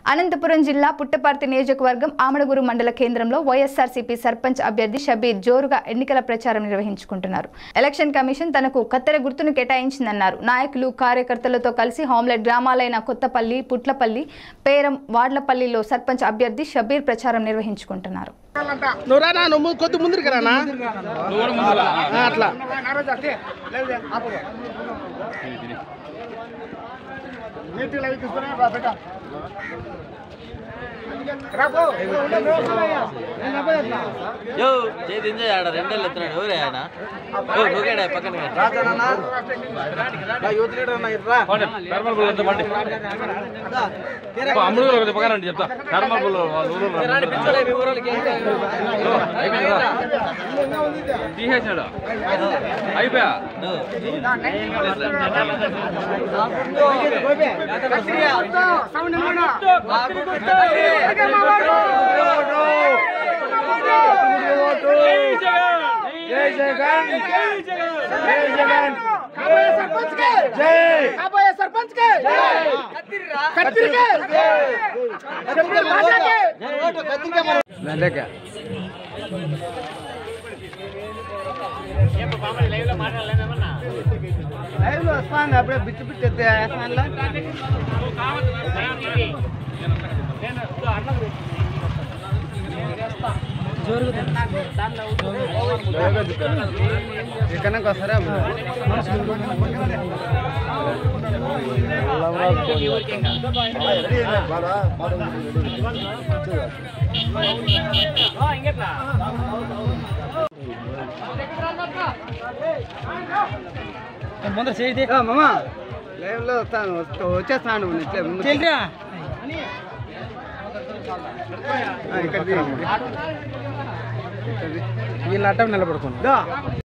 అనంతపురం జిల్లా పుట్టపర్తి నియోజకవర్గం ఆమడగురు మండల కేంద్రంలో వైఎస్ఆర్సీపీ సర్పంచ్ అభ్యర్థి షబీర్ జోరుగా ఎన్నికల ప్రచారం నిర్వహించుకుంటున్నారు ఎలక్షన్ కమిషన్ తనకు కత్తెర గుర్తును కేటాయించిందన్నారు నాయకులు కార్యకర్తలతో కలిసి హోమ్లెట్ గ్రామాలైన కొత్తపల్లి పుట్లపల్లి పేరం వాడ్లపల్లిలో సర్పంచ్ అభ్యర్థి షబీర్ ప్రచారం నిర్వహించుకుంటున్నారు నువ్వు రానా నువ్వు కొద్ది ముందుకు రానా ఆ, అట్లా యో చేతి ఎంజాయ్ ఆడ రెండేళ్ళు ఎత్తున్నాడు ఎవరే ఆయన యో నువ్వేడా పక్కన అమ్ముడు పక్కన చెప్తా ధర్మపుల్ తీసేసాడు అయిపోయా కాబోయే సర్పంచ్ కే కత్తిరి కే షబీర్ బాషా కే లైవ్ లో వస్తాను అప్పుడే బిచ్చు బిచ్చు ఎత్తే వేస్తానులా ఎక్కడికి వస్తారా మామ లైవ్ లో వస్తాను వస్తా- వచ్చేస్తాను ఇట్లా ఆ, ఇక్కడిది ఇక్కడిది. వీళ్ళ అడ్డం నిలబడుకోండి